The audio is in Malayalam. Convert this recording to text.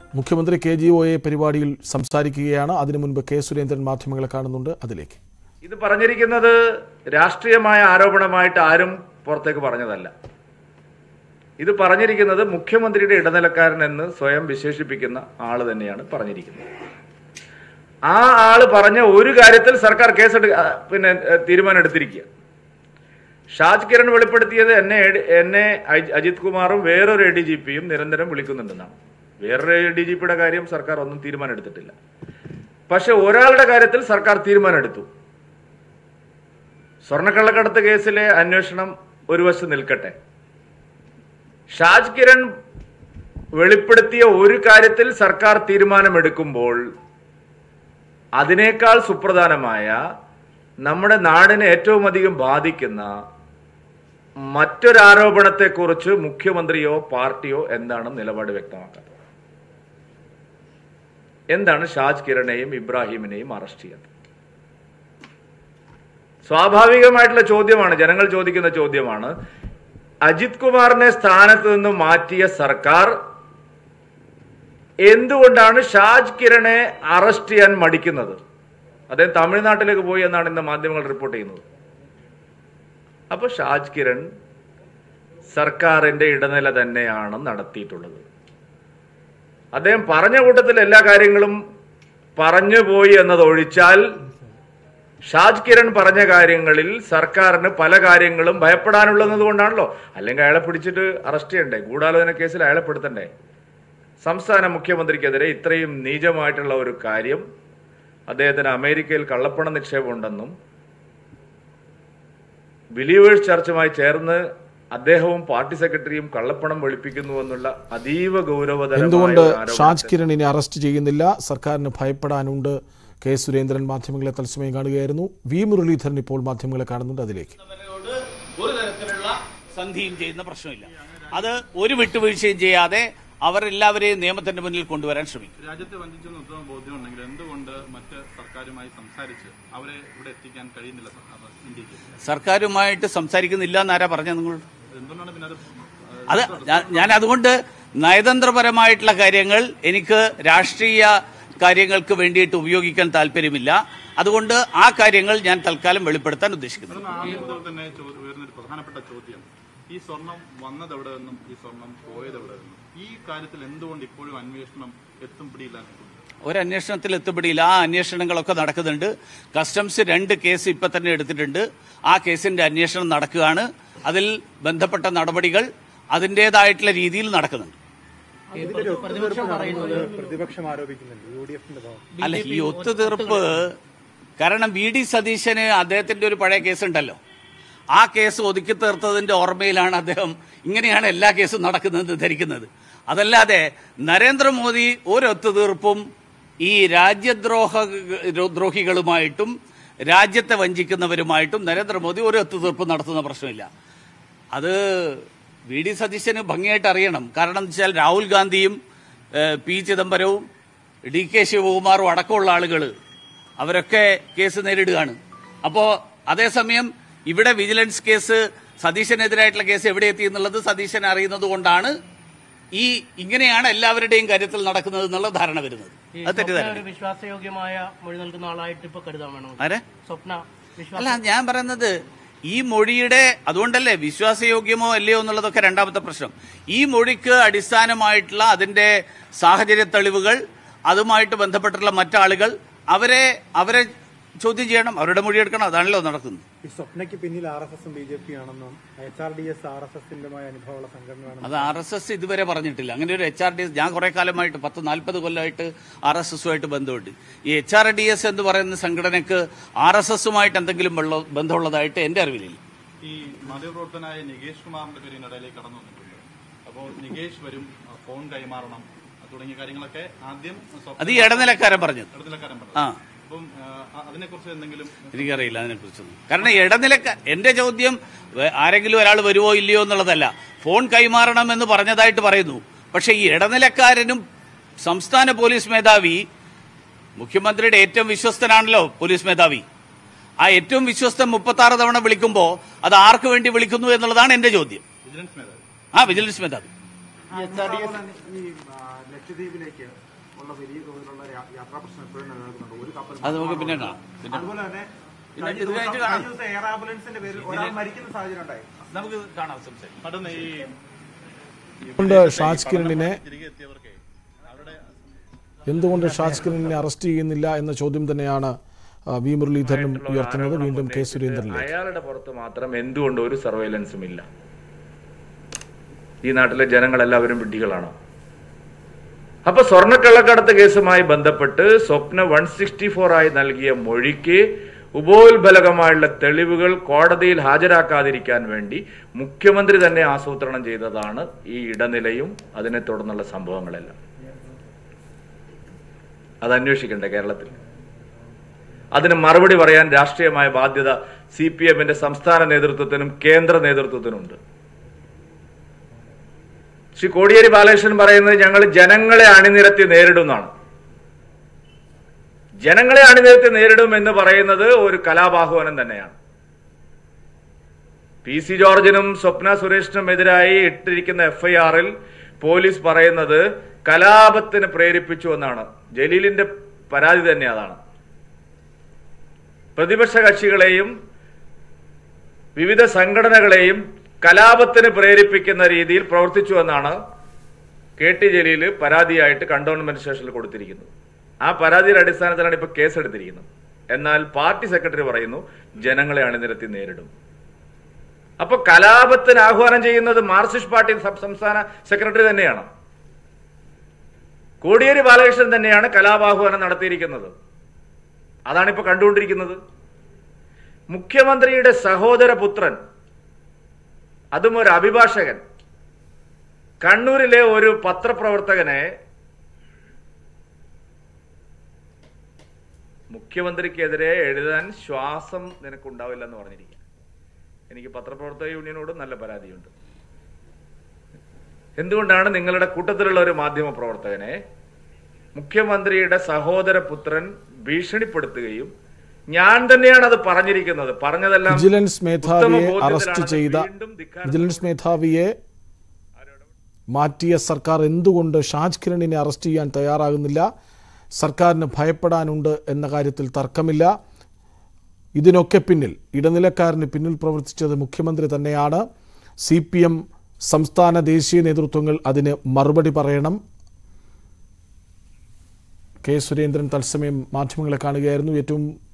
മുഖ്യമന്ത്രി കെ ജി ഒ എ പരിപാടിയിൽ സംസാരിക്കുകയാണ് അതിനു മുൻപ് കെ സുരേന്ദ്രൻ മാധ്യമങ്ങളെ കാണുന്നുണ്ട് അതിലേക്ക് ഇത് പറഞ്ഞിരിക്കുന്നത് രാഷ്ട്രീയമായ ആരോപണമായിട്ട് ആരും പുറത്തേക്ക് പറഞ്ഞതല്ല ഇത് പറഞ്ഞിരിക്കുന്നത് മുഖ്യമന്ത്രിയുടെ ഇടനിലക്കാരൻ എന്ന് സ്വയം വിശേഷിപ്പിക്കുന്ന ആള് തന്നെയാണ് പറഞ്ഞിരിക്കുന്നത് ആ ആള് പറഞ്ഞ ഒരു കാര്യത്തിൽ സർക്കാർ കേസെടു ആ, പിന്നെ ഏ, തീരുമാനം എടുത്തിരിക്കുക ഷാജ് കിരൺ വെളിപ്പെടുത്തിയത് എന്നെ എ- എന്നെ അജ്- അജിത് കുമാറും വേറൊരു എ ഡി ജി പിയും നിരന്തരം വിളിക്കുന്നുണ്ടെന്നാണ് വേറൊരു എ ഡി ജി പിയുടെ കാര്യം സർക്കാർ ഒന്നും തീരുമാനം എടുത്തിട്ടില്ല പക്ഷെ ഒരാളുടെ കാര്യത്തിൽ സർക്കാർ തീരുമാനം എടുത്തു സ്വർണ്ണക്കള്ളക്കടത്ത് കേസിലെ അന്വേഷണം ഒരു വശം നിൽക്കട്ടെ ഷാജ് കിരൺ വെളിപ്പെടുത്തിയ ഒരു കാര്യത്തിൽ സർക്കാർ തീരുമാനമെടുക്കുമ്പോൾ അതിനേക്കാൾ സുപ്രധാനമായ നമ്മുടെ നാടിനെ ഏറ്റവും അധികം ബാധിക്കുന്ന മറ്റൊരാരോപണത്തെക്കുറിച്ച് മുഖ്യമന്ത്രിയോ പാർട്ടിയോ എന്താണ് നിലപാട് വ്യക്തമാക്കാത്തത് എന്താണ് ഷാജ് കിരണെയും ഇബ്രാഹിമിനെയും അറസ്റ്റ് ചെയ്യാത്തത് സ്വാഭാവികമായിട്ടുള്ള ചോദ്യമാണ് ജനങ്ങൾ ചോദിക്കുന്ന ചോദ്യമാണ് അജിത് കുമാറിനെ സ്ഥാനത്ത് നിന്ന് മാറ്റിയ സർക്കാർ എന്തുകൊണ്ടാണ് ഷാജ് കിരണെ അറസ്റ്റ് ചെയ്യാൻ മടിക്കുന്നത് അദ്ദേഹം തമിഴ്നാട്ടിലേക്ക് പോയി എന്നാണ് ഇന്ന് മാധ്യമങ്ങൾ റിപ്പോർട്ട് ചെയ്യുന്നത് അപ്പൊ ഷാജ് കിരൺ സർക്കാരിന്റെ ഇടനില തന്നെയാണ് നടത്തിയിട്ടുള്ളത് അദ്ദേഹം പറഞ്ഞ കൂട്ടത്തിൽ എല്ലാ കാര്യങ്ങളും പറഞ്ഞു പോയി എന്നതൊഴിച്ചാൽ ഷാജ് കിരൺ പറഞ്ഞ കാര്യങ്ങളിൽ സർക്കാരിന് പല കാര്യങ്ങളും ഭയപ്പെടാനുള്ളത് കൊണ്ടാണല്ലോ അല്ലെങ്കിൽ അയാളെ പിടിച്ചിട്ട് അറസ്റ്റ് ചെയ്യണ്ടേ ഗൂഢാലോചന കേസിൽ അയാളെ പെടുത്തണ്ടേ സംസ്ഥാന മുഖ്യമന്ത്രിക്കെതിരെ ഇത്രയും നീചമായിട്ടുള്ള ഒരു കാര്യം അദ്ദേഹത്തിന് അമേരിക്കയിൽ കള്ളപ്പണ നിക്ഷേപമുണ്ടെന്നും ബിലീവേഴ്സ് ചർച്ചുമായി ചേർന്ന് അദ്ദേഹവും പാർട്ടി സെക്രട്ടറിയും കള്ളപ്പണം വെളുപ്പിക്കുന്നു എന്നുള്ള അതീവ ഗൗരവതരമായ എന്തുകൊണ്ട് ഒരു ആരോപണത്തെ- ഷാജ് കിരണിനെ അറസ്റ്റ് ചെയ്യുന്നില്ല സർക്കാരിന് ഭയപ്പെടാനുണ്ട് കെ സുരേന്ദ്രൻ മാധ്യമങ്ങളെ തത്സമയം കാണുകയായിരുന്നു വി മുരളീധരൻ ഇപ്പോൾ മാധ്യമങ്ങളെ കാണുന്നുണ്ട് അതിലേക്ക് അവരോട് ഒരു തരത്തിലുള്ള സന്ധിയും ചെയ്യുന്ന പ്രശ്നമില്ല അത് ഒരു വിട്ടുവീഴ്ചയും ചെയ്യാതെ അവരെല്ലാവരെയും നിയമത്തിന്റെ മുന്നിൽ കൊണ്ടുവരാൻ ശ്രമിക്കും രാജ്യത്തെ വഞ്ചിച്ചെന്ന് ഉത്തമ ബോധ്യമുണ്ടെങ്കിൽ എന്തുകൊണ്ട് മറ്റ് സർക്കാരുമായി സംസാരിച്ച് അവരെ ഇവിടെ എത്തിക്കാൻ കഴിയുന്നില്ല സർ- അവർ ഇന്ത്യക്ക് സർക്കാരുമായിട്ട് സംസാരിക്കുന്നില്ല എന്നാരാ പറഞ്ഞത് നിങ്ങൾ എന്തുകൊണ്ടാണ് പിന്നെ അത് അത് ഞാൻ- ഞാൻ അതുകൊണ്ട് നയതന്ത്രപരമായിട്ടുള്ള കാര്യങ്ങൾ എനിക്ക് രാഷ്ട്രീയ കാര്യങ്ങൾക്ക് വേണ്ടിയിട്ട് ഉപയോഗിക്കാൻ താല്പര്യമില്ല അതുകൊണ്ട് ആ കാര്യങ്ങൾ ഞാൻ തൽക്കാലം വെളിപ്പെടുത്താൻ ഉദ്ദേശിക്കുന്നു അതൊന്ന് ആദ്യം മുതൽ തന്നെ ചോ- ഉയർന്നൊരു പ്രധാനപ്പെട്ട ചോദ്യം ഈ സ്വർണം വന്നത് എവിടെ നിന്നും ഈ സ്വർണം പോയത് എവിടെ നിന്നും ഈ കാര്യത്തിൽ എന്തുകൊണ്ട് ഇപ്പോഴും അന്വേഷണം എത്തും പിടിയില്ലാത്തത് ഒരു അന്വേഷണത്തിൽ എത്തുപിടിയില്ല ആ അന്വേഷണങ്ങളൊക്കെ നടക്കുന്നുണ്ട് കസ്റ്റംസ് രണ്ട് കേസ് ഇപ്പൊ തന്നെ എടുത്തിട്ടുണ്ട് ആ കേസിന്റെ അന്വേഷണം നടക്കുകയാണ് അതിൽ ബന്ധപ്പെട്ട നടപടികൾ അതിൻ്റെതായിട്ടുള്ള രീതിയിൽ നടക്കുന്നുണ്ട് പ്രതിപക്ഷം ആരോപിക്കുന്നുണ്ട് യു ഡി എഫിന്റെ ഭാഗം അല്ല ഈ ഒത്തുതീർപ്പ് കാരണം വി ഡി സതീശന് അദ്ദേഹത്തിന്റെ ഒരു പഴയ കേസുണ്ടല്ലോ ആ കേസ് ഒതുക്കി തീർത്തതിന്റെ ഓർമ്മയിലാണ് അദ്ദേഹം ഇങ്ങനെയാണ് എല്ലാ കേസും നടക്കുന്നതെന്ന് ധരിക്കുന്നത് അതല്ലാതെ നരേന്ദ്രമോദി ഒരു ഒത്തുതീർപ്പും ഈ രാജ്യദ്രോഹ ദ്രോഹികളുമായിട്ടും രാജ്യത്തെ വഞ്ചിക്കുന്നവരുമായിട്ടും നരേന്ദ്രമോദി ഒരു ഒത്തുതീർപ്പ് നടത്തുന്ന പ്രശ്നമില്ല അത് വി ഡി സതീശന് ഭംഗിയായിട്ട് അറിയണം കാരണം എന്ന് വെച്ചാൽ രാഹുൽ ഗാന്ധിയും ഏഹ്, പി ചിദംബരവും ഡി കെ ശിവകുമാറും അടക്കമുള്ള ആളുകൾ അവരൊക്കെ കേസ് നേരിടുകയാണ് അപ്പോൾ അതേസമയം ഇവിടെ വിജിലൻസ് കേസ് സതീശനെതിരായിട്ടുള്ള കേസ് എവിടെ എത്തി എന്നുള്ളത് സതീശൻ അറിയുന്നത് കൊണ്ടാണ് ഈ ഇങ്ങനെയാണ് എല്ലാവരുടെയും കാര്യത്തിൽ നടക്കുന്നത് എന്നുള്ള ധാരണ വരുന്നത് ഈ അത് സ്വപ്ന തെറ്റിദ്ധാരണ ഒരു വിശ്വാസയോഗ്യമായ മൊഴി നൽകുന്ന ആളായിട്ട് ഇപ്പൊ കരുതാൻ വേണം ആരെ സ്വപ്ന വിശ്വാസ അല്ല ഞാൻ പറയുന്നത് ഈ മൊഴിയുടെ അതുകൊണ്ടല്ലേ വിശ്വാസയോഗ്യമോ അല്ലയോ എന്നുള്ളതൊക്കെ രണ്ടാമത്തെ പ്രശ്നം ഈ മൊഴിക്ക് അടിസ്ഥാനമായിട്ടുള്ള അതിന്റെ സാഹചര്യ തെളിവുകൾ അതുമായിട്ട് ബന്ധപ്പെട്ടുള്ള മറ്റാളുകൾ അവരെ അവരെ ചോദ്യം ചെയ്യണം അവരുടെ മൊഴി എടുക്കണം അതാണല്ലോ നടക്കുന്നത് ഈ സ്വപ്നയ്ക്ക് പിന്നിൽ ആർ എസ് എസും ബി ജെ പി ആണെന്നും H R D S R S എസിന്റെമായ അനുഭവമുള്ള സംഘടനയാണെന്നും അത് ആർ എസ് എസ് ഇതുവരെ പറഞ്ഞിട്ടില്ല അങ്ങനെ ഒരു എച്ച് ആർ ഡി എസ് ഞാൻ കുറെ കാലമായിട്ട് പത്ത് നാൽപ്പത് കൊല്ലമായിട്ട് ആർ എസ് എസുമായിട്ട് ബന്ധമുണ്ട് ഈ എച്ച് ആർ ഡി എസ് എന്ന് പറയുന്ന സംഘടനയ്ക്ക് ആർ എസ് എസുമായിട്ട് എന്തെങ്കിലും വെള്ള- ബന്ധമുള്ളതായിട്ട് എന്റെ അറിവിലില്ല ഈ മാധ്യമപ്രവർത്തനായ നികേഷ് കുമാറിന്റെ പേര് ഇതിനിടയിലേക്ക് കടന്നു വന്നിട്ടുണ്ട് അപ്പോൾ നികേഷ് വരും ആ, ഫോൺ കൈമാറണം ആ, തുടങ്ങിയ കാര്യങ്ങളൊക്കെ ആദ്യം സ്വപ്ന- അത് ഈ ഇടനിലക്കാരൻ പറഞ്ഞത് ഇടനിലക്കാരൻ പറഞ്ഞു ആ അപ്പം ആ, അതിനെക്കുറിച്ച് എന്തെങ്കിലും എനിക്കറിയില്ല അതിനെക്കുറിച്ചൊന്നും കാരണം ഇടനിലക്ക എന്റെ ചോദ്യം വേ- ആരെങ്കിലും ഒരാൾ വരുവോ ഇല്ലയോ എന്നുള്ളതല്ല ഫോൺ കൈമാറണം എന്ന് പറഞ്ഞതായിട്ട് പറയുന്നു പക്ഷെ ഈ ഇടനിലക്കാരനും സംസ്ഥാന പോലീസ് മേധാവി മുഖ്യമന്ത്രിയുടെ ഏറ്റവും വിശ്വസ്തനാണല്ലോ പോലീസ് മേധാവി ആ ഏറ്റവും വിശ്വസ്തൻ മുപ്പത്തി ആറ് തവണ വിളിക്കുമ്പോൾ അത് ആർക്ക് വേണ്ടി വിളിക്കുന്നു എന്നുള്ളതാണ് എന്റെ ചോദ്യം വിജിലൻസ് മേധാവി ആ വിജിലൻസ് മേധാവി ഈ എച്ച് ആർ ഡി എസ് ഈ ലക്ഷദ്വീപിലേക്ക് ഉള്ള വലിയ തോതിലുള്ള യാ- യാത്രാ പ്രശ്നം ഇപ്പോഴും നിലനിൽക്കുന്നുണ്ട് ഒരു കപ്പൽ അത് നമുക്ക് പിന്നെ മാത്രമാണ് കാണാം. പിന്നെ- അതുപോലെ തന്നെ പിന്നെ കഴിഞ്ഞ ഇത് ദിവസം കഴിഞ്ഞ് കഴിഞ്ഞ കാണാം. ദിവസം എയർ ആംബുലൻസിന്റെ പേരിൽ ഒരാൾ മരിക്കുന്ന സാഹചര്യം ഉണ്ടായി നമുക്ക് കാണാം സംസാരിക്കാം മറ്റൊന്ന് ഈ കൊണ്ട് ഷാജ് കിരണിനെ തിരികെ എത്തിയവർക്ക് അവരുടെ എന്തുകൊണ്ട് ഷാജ് കിരണിനെ അറസ്റ്റ് ചെയ്യുന്നില്ല എന്ന ചോദ്യം തന്നെയാണ് ആ, വി മുരളീധരനും ഉയർത്തുന്നത് വീണ്ടും കെ സുരേന്ദ്രനിലേക്ക് അയാളുടെ പുറത്ത് മാത്രം എന്തുകൊണ്ട് ഒരു സർവൈലൻസും ഇല്ല ഈ നാട്ടിലെ ജനങ്ങളെല്ലാവരും വിഡ്ഢികളാണോ അപ്പൊ സ്വർണ്ണക്കള്ളക്കടത്ത് കേസുമായി ബന്ധപ്പെട്ട് സ്വപ്ന വൺ സിക്സ്റ്റി ഫോർ ആയി നൽകിയ മൊഴിക്ക് ഉപോത്ബലകമായുള്ള തെളിവുകൾ കോടതിയിൽ ഹാജരാക്കാതിരിക്കാൻ വേണ്ടി മുഖ്യമന്ത്രി തന്നെ ആസൂത്രണം ചെയ്തതാണ് ഈ ഇടനിലയും അതിനെ തുടർന്നുള്ള സംഭവങ്ങളെല്ലാം അത് അന്വേഷിക്കണ്ടേ കേരളത്തിൽ അതിന് മറുപടി പറയാൻ രാഷ്ട്രീയമായ ബാധ്യത സി പി എമ്മിന്റെ സംസ്ഥാന നേതൃത്വത്തിനും കേന്ദ്ര നേതൃത്വത്തിനുണ്ട് ശ്രീ കോടിയേരി ബാലകൃഷ്ണൻ പറയുന്നത് ഞങ്ങൾ ജനങ്ങളെ അണിനിരത്തി നേരിടുന്നതാണ് ജനങ്ങളെ അണിനിരത്തി നേരിടും എന്ന് പറയുന്നത് ഒരു കലാബാഹ്വാനം തന്നെയാണ് പി സി ജോർജിനും സ്വപ്ന സുരേഷിനും എതിരായി ഇട്ടിരിക്കുന്ന എഫ്ഐആറിൽ പോലീസ് പറയുന്നത് കലാപത്തിന് പ്രേരിപ്പിച്ചു എന്നാണ് ജലീലിന്റെ പരാതി തന്നെ അതാണ് പ്രതിപക്ഷ കക്ഷികളെയും വിവിധ സംഘടനകളെയും കലാപത്തിന് പ്രേരിപ്പിക്കുന്ന രീതിയിൽ പ്രവർത്തിച്ചു എന്നാണ് കെ ടി ജലീൽ പരാതിയായിട്ട് കണ്ടോൺമെന്റ് സ്റ്റേഷനിൽ കൊടുത്തിരിക്കുന്നത് ആ പരാതിയുടെ അടിസ്ഥാനത്തിലാണ് ഇപ്പൊ കേസെടുത്തിരിക്കുന്നത് എന്നാൽ പാർട്ടി സെക്രട്ടറി പറയുന്നു ജനങ്ങളെ അണിനിരത്തി നേരിടും അപ്പൊ കലാപത്തിന് ആഹ്വാനം ചെയ്യുന്നത് മാർക്സിസ്റ്റ് പാർട്ടി സം- സംസ്ഥാന സെക്രട്ടറി തന്നെയാണ് കോടിയേരി ബാലകൃഷ്ണൻ തന്നെയാണ് കലാപാഹ്വാനം നടത്തിയിരിക്കുന്നത് അതാണ് ഇപ്പൊ കണ്ടുകൊണ്ടിരിക്കുന്നത് മുഖ്യമന്ത്രിയുടെ സഹോദര പുത്രൻ അതും ഒരു അഭിഭാഷകൻ കണ്ണൂരിലെ ഒരു പത്രപ്രവർത്തകനെ മുഖ്യമന്ത്രിക്കെതിരെ എഴുതാൻ ശ്വാസം നിനക്കുണ്ടാവില്ല എന്ന് പറഞ്ഞിരിക്കുക എനിക്ക് പത്രപ്രവർത്തക യൂണിയനോട് നല്ല പരാതിയുണ്ട് എന്തുകൊണ്ടാണ് നിങ്ങളുടെ കൂട്ടത്തിലുള്ള ഒരു മാധ്യമ പ്രവർത്തകനെ മുഖ്യമന്ത്രിയുടെ സഹോദര പുത്രൻ ഭീഷണിപ്പെടുത്തുകയും ഞാൻ തന്നെയാണ് അത് പറഞ്ഞിരിക്കുന്നത് പറഞ്ഞതെല്ലാം വിജിലൻസ് ഉത്തമ മേധാവിയെ ബോധ്യത്തിലാണ് അറസ്റ്റ് ചെയ്ത വീണ്ടും ധിക്കാരം വിജിലൻസ് മേധാവിയെ മാറ്റിയ സർക്കാർ എന്തുകൊണ്ട് ഷാജ് കിരണിനെ അറസ്റ്റ് ചെയ്യാൻ തയ്യാറാകുന്നില്ല സർക്കാരിന് ഭയപ്പെടാനുണ്ട് എന്ന കാര്യത്തിൽ തർക്കമില്ല ഇതിനൊക്കെ പിന്നിൽ ഇടനിലക്കാരന് പിന്നിൽ പ്രവർത്തിച്ചത് മുഖ്യമന്ത്രി തന്നെയാണ് സി പി എം സംസ്ഥാന ദേശീയ നേതൃത്വങ്ങൾ അതിന് മറുപടി പറയണം കെ സുരേന്ദ്രൻ തത്സമയം മാധ്യമങ്ങളെ കാണുകയായിരുന്നു ഏറ്റവും